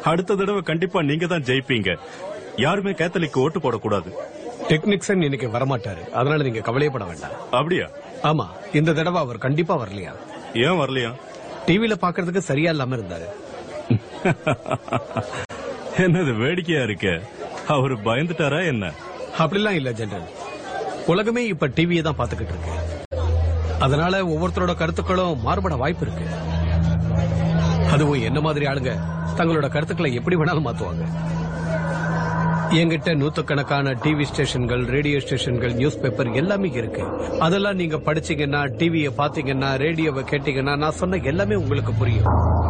அடுத்த தடவை கண்டிப்பா நீங்க தான் ஜெயிப்பீங்க யாருமே கேத்தலிக்கு ஓட்டு போடக்கூடாது டெக்னிக்ஸன் இன்னைக்கு வரமாட்டாரு அதனால நீங்க கவலையப்பட வேண்டாம் அப்படியா ஆமா இந்த தடவை அவர் கண்டிப்பா வரலையா ஏன் வரலையா டிவில பாக்குறதுக்கு சரியா இல்லாம இருந்தாரு என்னது வேடிக்கையா இருக்க அவரு பயந்துட்டாரா என்ன அப்படிலாம் இல்ல ஜெனரல் உலகமே இப்ப டிவியை தான் பாத்துக்கிட்டு இருக்கு அதனால ஒவ்வொருத்தரோட கருத்துக்களும் மாறுபட வாய்ப்பு இருக்கு அதுவும் என்ன மாதிரி ஆளுங்க தங்களோட கருத்துக்களை எப்படி வேணாலும் மாத்துவாங்க என்கிட்ட நூத்துக்கணக்கான டிவி ஸ்டேஷன்கள் ரேடியோ ஸ்டேஷன்கள் நியூஸ் பேப்பர் எல்லாமே இருக்கு அதெல்லாம் நீங்க படிச்சீங்கன்னா டிவியை பாத்தீங்கன்னா ரேடியோவை கேட்டீங்கன்னா நான் சொன்ன எல்லாமே உங்களுக்கு புரியும்